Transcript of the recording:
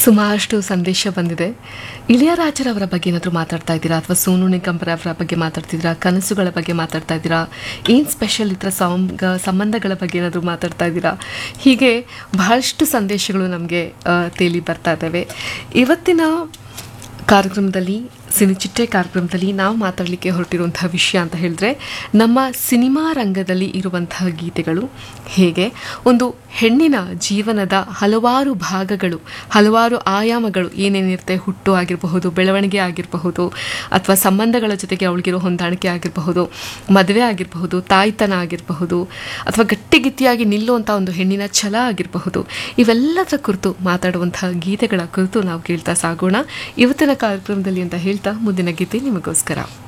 ಸುಮಾರಷ್ಟು ಸಂದೇಶ ಬಂದಿದೆ ಇಳಿಯರಾಜರವರ ಬಗ್ಗೆ ಏನಾದರೂ ಮಾತಾಡ್ತಾ ಇದ್ದೀರಾ ಅಥವಾ ಸೋನು ನಿಗಂಬರವರ ಬಗ್ಗೆ ಮಾತಾಡ್ತಿದ್ದೀರಾ ಕನಸುಗಳ ಬಗ್ಗೆ ಮಾತಾಡ್ತಾ ಇದ್ದೀರಾ ಏನು ಸ್ಪೆಷಲ್ ಇತರ ಸಂಗ ಸಂಬಂಧಗಳ ಬಗ್ಗೆ ಏನಾದರೂ ಮಾತಾಡ್ತಾ ಇದ್ದೀರಾ ಹೀಗೆ ಬಹಳಷ್ಟು ಸಂದೇಶಗಳು ನಮಗೆ ತೇಲಿ ಬರ್ತಾ ಇದ್ದಾವೆ ಇವತ್ತಿನ ಕಾರ್ಯಕ್ರಮದಲ್ಲಿ ಸಿನಿಚಿಟ್ಟೆ ಕಾರ್ಯಕ್ರಮದಲ್ಲಿ ನಾವು ಮಾತಾಡಲಿಕ್ಕೆ ಹೊರಟಿರುವಂತಹ ವಿಷಯ ಅಂತ ಹೇಳಿದ್ರೆ ನಮ್ಮ ಸಿನಿಮಾ ರಂಗದಲ್ಲಿ ಇರುವಂತಹ ಗೀತೆಗಳು ಹೇಗೆ ಒಂದು ಹೆಣ್ಣಿನ ಜೀವನದ ಹಲವಾರು ಭಾಗಗಳು ಹಲವಾರು ಆಯಾಮಗಳು ಏನೇನಿರುತ್ತೆ ಹುಟ್ಟು ಆಗಿರಬಹುದು ಬೆಳವಣಿಗೆ ಆಗಿರಬಹುದು ಅಥವಾ ಸಂಬಂಧಗಳ ಜೊತೆಗೆ ಅವಳಿಗಿರೋ ಹೊಂದಾಣಿಕೆ ಆಗಿರಬಹುದು ಮದುವೆ ಆಗಿರಬಹುದು ತಾಯ್ತನ ಆಗಿರಬಹುದು ಅಥವಾ ಗಟ್ಟಿಗಿಟ್ಟಿಯಾಗಿ ನಿಲ್ಲುವಂಥ ಒಂದು ಹೆಣ್ಣಿನ ಛಲ ಆಗಿರಬಹುದು ಇವೆಲ್ಲದರ ಕುರಿತು ಮಾತಾಡುವಂತಹ ಗೀತೆಗಳ ಕುರಿತು ನಾವು ಕೇಳ್ತಾ ಸಾಗೋಣ ಇವತ್ತಿನ ಕಾರ್ಯಕ್ರಮದಲ್ಲಿ ಅಂತ ಹೇಳ್ತಾ ಮುಂದಿನ ಗೀತೆ ನಿಮಗೋಸ್ಕರ